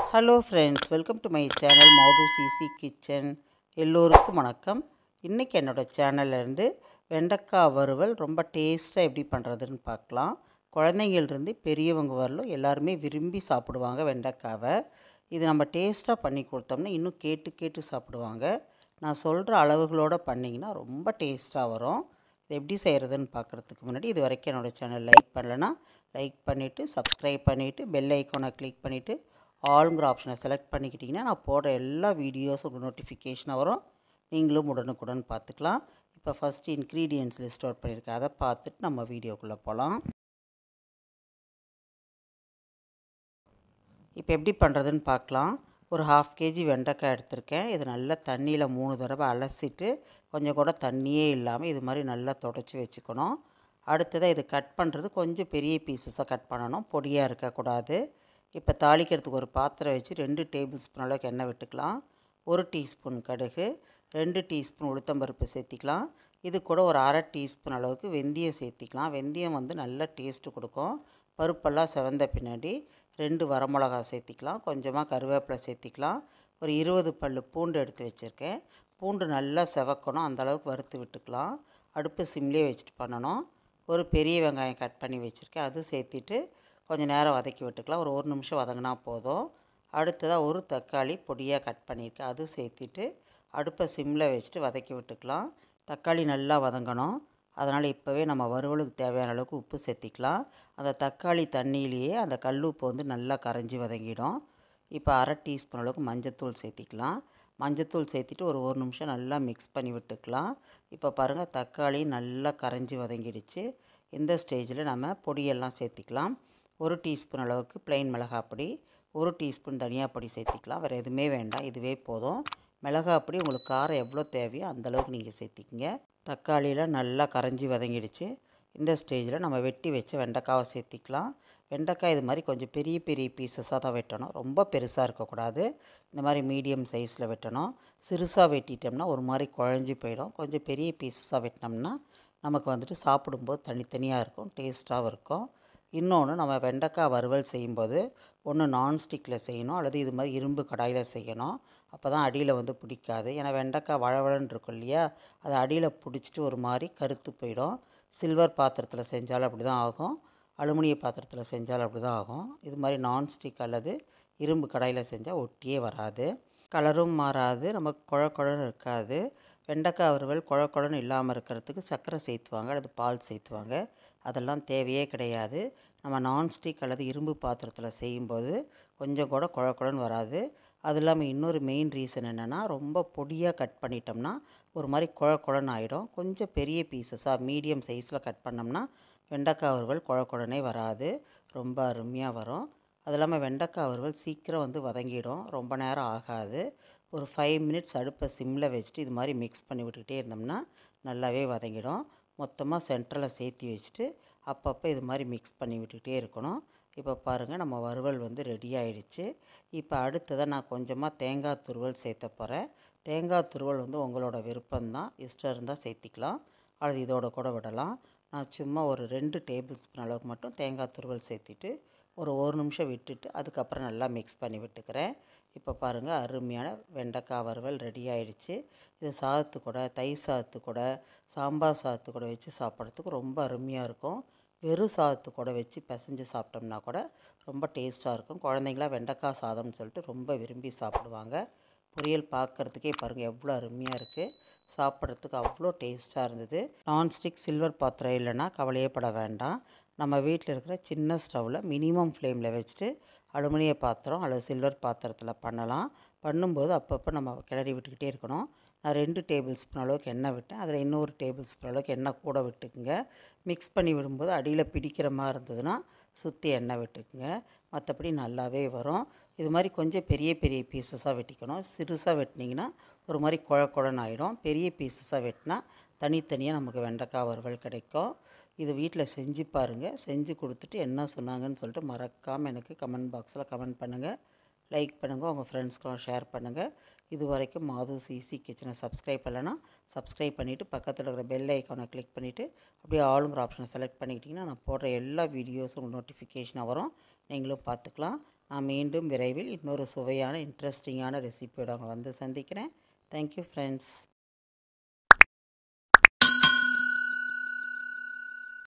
hello friends welcome to my channel மௌது CC kitchen எல்லோருக்கும் வணக்கம் இன்றைக்கி என்னோடய சேனல்லேருந்து வெண்டைக்காய் வறுவல் ரொம்ப டேஸ்ட்டாக எப்படி பண்ணுறதுன்னு பார்க்கலாம் குழந்தைங்கள்ருந்து பெரியவங்க வரலும் எல்லாருமே விரும்பி சாப்பிடுவாங்க வெண்டைக்காவை இது நம்ம டேஸ்ட்டாக பண்ணி கொடுத்தோம்னா இன்னும் கேட்டு கேட்டு சாப்பிடுவாங்க நான் சொல்கிற அளவுகளோடு பண்ணிங்கன்னா ரொம்ப டேஸ்ட்டாக வரும் இது எப்படி செய்கிறதுன்னு பார்க்குறதுக்கு முன்னாடி இது வரைக்கும் என்னோடய சேனல் லைக் பண்ணலைன்னா லைக் பண்ணிவிட்டு சப்ஸ்கிரைப் பண்ணிவிட்டு பெல் ஐக்கானை கிளிக் பண்ணிவிட்டு ஆளுங்கிற ஆப்ஷனை செலக்ட் பண்ணிக்கிட்டிங்கன்னா நான் போடுற எல்லா வீடியோஸும் உங்களுக்கு நோட்டிஃபிகேஷனாக வரும் நீங்களும் உடனுக்குடன் பார்த்துக்கலாம் இப்போ ஃபஸ்ட்டு இன்க்ரீடியன்ஸ் லிஸ்ட் அவுட் பண்ணியிருக்கேன் அதை பார்த்துட்டு நம்ம வீடியோக்குள்ளே போகலாம் இப்போ எப்படி பண்ணுறதுன்னு பார்க்கலாம் ஒரு ஹாஃப் கேஜி வெண்டைக்காய் எடுத்திருக்கேன் இது நல்லா தண்ணியில் மூணு தடவை அலசிட்டு கொஞ்சம் கூட தண்ணியே இல்லாமல் இது மாதிரி நல்லா தொடச்சி வச்சுக்கணும் அடுத்ததாக இது கட் பண்ணுறது கொஞ்சம் பெரிய பீசஸாக கட் பண்ணணும் பொடியாக இருக்கக்கூடாது இப்போ தாளிக்கிறதுக்கு ஒரு பாத்திரம் வச்சு ரெண்டு டேபிள் ஸ்பூன் அளவுக்கு எண்ணெய் விட்டுக்கலாம் ஒரு டீஸ்பூன் கடுகு ரெண்டு டீஸ்பூன் உளுத்தம்பருப்பு சேர்த்திக்கலாம் இது கூட ஒரு அரை டீஸ்பூன் அளவுக்கு வெந்தயம் சேர்த்திக்கலாம் வெந்தயம் வந்து நல்ல டேஸ்ட்டு கொடுக்கும் பருப்பெல்லாம் செவந்த பின்னாடி ரெண்டு வரமிளகா சேர்த்திக்கலாம் கொஞ்சமாக கருவேப்பிலை சேர்த்திக்கலாம் ஒரு இருபது பல் பூண்டு எடுத்து வச்சுருக்கேன் பூண்டு நல்லா செவக்கணும் அந்தளவுக்கு வறுத்து விட்டுக்கலாம் அடுப்பு சிம்லேயே வச்சுட்டு பண்ணணும் ஒரு பெரிய வெங்காயம் கட் பண்ணி வச்சுருக்கேன் அது சேர்த்திட்டு கொஞ்சம் நேரம் வதக்கி விட்டுக்கலாம் ஒரு ஒரு நிமிஷம் வதங்கினா போதும் அடுத்ததாக ஒரு தக்காளி பொடியாக கட் பண்ணியிருக்கேன் அது சேர்த்திட்டு அடுப்பை சிம்மில் வச்சுட்டு வதக்கி விட்டுக்கலாம் தக்காளி நல்லா வதங்கணும் அதனால் இப்போவே நம்ம வறுவலுக்கு தேவையான அளவுக்கு உப்பு சேர்த்திக்கலாம் அந்த தக்காளி தண்ணியிலேயே அந்த கல் உப்பு வந்து நல்லா கரைஞ்சி வதங்கிடும் இப்போ அரை டீஸ்பூன் அளவுக்கு மஞ்சத்தூள் சேர்த்திக்கலாம் மஞ்சத்தூள் சேர்த்திட்டு ஒரு ஒரு நிமிஷம் நல்லா மிக்ஸ் பண்ணி விட்டுக்கலாம் இப்போ பாருங்கள் தக்காளி நல்லா கரைஞ்சி வதங்கிடுச்சு இந்த ஸ்டேஜில் நம்ம பொடியெல்லாம் சேர்த்திக்கலாம் ஒரு டீஸ்பூன் அளவுக்கு ப்ளைன் மிளகாய் பொடி ஒரு டீஸ்பூன் தனியா பொடி சேர்த்திக்கலாம் வேறு எதுவுமே வேண்டாம் இதுவே போதும் மிளகாய் பொடி உங்களுக்கு காரம் எவ்வளோ தேவையோ அந்தளவுக்கு நீங்கள் சேர்த்திக்கிங்க தக்காளியில் நல்லா கரைஞ்சி வதங்கிடுச்சு இந்த ஸ்டேஜில் நம்ம வெட்டி வச்ச வெண்டைக்காவை சேர்த்திக்கலாம் வெண்டைக்காய் இது மாதிரி கொஞ்சம் பெரிய பெரிய பீசஸாக தான் வெட்டணும் ரொம்ப பெருசாக இருக்கக்கூடாது இந்த மாதிரி மீடியம் சைஸில் வெட்டணும் சிறுசாக வெட்டிட்டோம்னா ஒரு மாதிரி குழஞ்சி போயிடும் கொஞ்சம் பெரிய பீசஸாக வெட்டினோம்னா நமக்கு வந்துட்டு சாப்பிடும்போது தனித்தனியாக இருக்கும் டேஸ்ட்டாகவும் இருக்கும் இன்னொன்று நம்ம வெண்டைக்காய் வறுவல் செய்யும்போது ஒன்று நான்ஸ்டிக்கில் செய்யணும் அல்லது இது மாதிரி இரும்பு கடாயில் செய்யணும் அப்போ தான் அடியில் வந்து பிடிக்காது ஏன்னா வெண்டைக்காய் வளவளன்னு இருக்கும் இல்லையா அது அடியில் பிடிச்சிட்டு ஒரு மாதிரி கருத்து போயிடும் சில்வர் பாத்திரத்தில் செஞ்சாலும் அப்படி தான் ஆகும் அலுமினிய பாத்திரத்தில் செஞ்சாலும் அப்படி தான் ஆகும் இது மாதிரி நான்ஸ்டிக் அல்லது இரும்பு கடாயில் செஞ்சால் ஒட்டியே வராது கலரும் மாறாது நமக்கு குழ குழன்னு இருக்காது வெண்டைக்காய் வறுவல் குழ குழன்னு இல்லாமல் இருக்கிறதுக்கு சர்க்கரை சேர்த்துவாங்க அல்லது பால் சேர்த்துவாங்க அதெல்லாம் தேவையே கிடையாது நம்ம நான்ஸ்டிக் அல்லது இரும்பு பாத்திரத்தில் செய்யும்போது கொஞ்சம் கூட குழ குழன்னு வராது அது இல்லாமல் இன்னொரு மெயின் ரீசன் என்னென்னா ரொம்ப பொடியாக கட் பண்ணிட்டோம்னா ஒரு மாதிரி குழ குழன்னு ஆகிடும் கொஞ்சம் பெரிய பீசஸாக மீடியம் சைஸில் கட் பண்ணோம்னா வெண்டைக்காய் வறுவல் குழ குழனே வராது ரொம்ப அருமையாக வரும் அது இல்லாமல் வெண்டைக்காய் வறுவல் சீக்கிரம் வந்து வதங்கிடும் ரொம்ப நேரம் ஆகாது ஒரு ஃபைவ் மினிட்ஸ் அடுப்பை சிம்மில் வச்சுட்டு இது மாதிரி மிக்ஸ் பண்ணி விட்டுக்கிட்டே இருந்தோம்னா நல்லாவே வதங்கிடும் மொத்தமாக சென்டரில் சேர்த்தி வச்சுட்டு அப்பப்போ இது மாதிரி மிக்ஸ் பண்ணி விட்டுக்கிட்டே இருக்கணும் இப்போ பாருங்கள் நம்ம வறுவல் வந்து ரெடி ஆகிடுச்சு இப்போ அடுத்ததாக நான் கொஞ்சமாக தேங்காய் துருவல் சேர்த்த போகிறேன் தேங்காய் துருவல் வந்து உங்களோட விருப்பம்தான் இஷ்டம் இருந்தால் சேர்த்திக்கலாம் அல்லது இதோட கூட விடலாம் நான் சும்மா ஒரு ரெண்டு டேபிள் ஸ்பூன் அளவுக்கு மட்டும் தேங்காய் துருவல் சேர்த்திட்டு ஒரு ஒரு நிமிஷம் விட்டுட்டு அதுக்கப்புறம் நல்லா மிக்ஸ் பண்ணி விட்டுக்கிறேன் இப்போ பாருங்கள் அருமையான வெண்டைக்காய் வறுவல் ரெடி ஆகிடுச்சு இது சாதத்து கூட தயிர் சாதத்து கூட சாம்பார் சாதத்து கூட வச்சு சாப்பிட்றதுக்கு ரொம்ப அருமையாக இருக்கும் வெறும் சாதத்து கூட வச்சு பிசைஞ்சு சாப்பிட்டோம்னா கூட ரொம்ப டேஸ்ட்டாக இருக்கும் குழந்தைங்களாம் வெண்டைக்காய் சாதம்னு சொல்லிட்டு ரொம்ப விரும்பி சாப்பிடுவாங்க பொரியல் பார்க்குறதுக்கே பாருங்கள் எவ்வளோ அருமையாக இருக்குது சாப்பிட்றதுக்கு அவ்வளோ டேஸ்ட்டாக இருந்தது நான்ஸ்டிக் சில்வர் பாத்திரம் இல்லைன்னா கவலையே பட வேண்டாம் நம்ம வீட்டில் இருக்கிற சின்ன ஸ்டவ்வில் மினிமம் ஃப்ளேமில் வச்சுட்டு அலுமினிய பாத்திரம் அல்லது சில்வர் பாத்திரத்தில் பண்ணலாம் பண்ணும்போது அப்பப்போ நம்ம கிளறி விட்டுக்கிட்டே இருக்கணும் நான் ரெண்டு டேபிள் ஸ்பூன் அளவுக்கு எண்ணெய் விட்டேன் அதில் இன்னொரு டேபிள் ஸ்பூன் அளவுக்கு எண்ணெய் கூட விட்டுக்குங்க மிக்ஸ் பண்ணி விடும்போது அடியில் பிடிக்கிற மாதிரி இருந்ததுன்னா சுற்றி எண்ணெய் விட்டுக்குங்க மற்றபடி நல்லாவே வரும் இது மாதிரி கொஞ்சம் பெரிய பெரிய பீசஸாக வெட்டிக்கணும் சிறுசாக வெட்டினீங்கன்னா ஒரு மாதிரி குழ குழன்னு ஆகிடும் பெரிய பீசஸாக வெட்டினா தனித்தனியாக நமக்கு வெண்டைக்காய் வறுவல் கிடைக்கும் இது வீட்டில் செஞ்சு பாருங்கள் செஞ்சு கொடுத்துட்டு என்ன சொன்னாங்கன்னு சொல்லிட்டு மறக்காமல் எனக்கு கமெண்ட் பாக்ஸில் கமெண்ட் பண்ணுங்கள் லைக் பண்ணுங்கள் உங்கள் ஃப்ரெண்ட்ஸ்க்கெலாம் ஷேர் பண்ணுங்கள் இது வரைக்கும் மாது சிசி கிச்சனை சப்ஸ்கிரைப் பண்ணலைன்னா சப்ஸ்கிரைப் பண்ணிவிட்டு பக்கத்தில் இருக்கிற பெல் ஐக்கானை கிளிக் பண்ணிவிட்டு அப்படியே ஆளுங்கிற ஆப்ஷனை செலக்ட் பண்ணிக்கிட்டிங்கன்னா நான் போடுற எல்லா வீடியோஸும் உங்களுக்கு நோட்டிஃபிகேஷனாக வரும் நீங்களும் பார்த்துக்கலாம் நான் மீண்டும் விரைவில் இன்னொரு சுவையான இன்ட்ரெஸ்டிங்கான ரெசிபியோட உங்களை வந்து சந்திக்கிறேன் தேங்க்யூ ஃப்ரெண்ட்ஸ்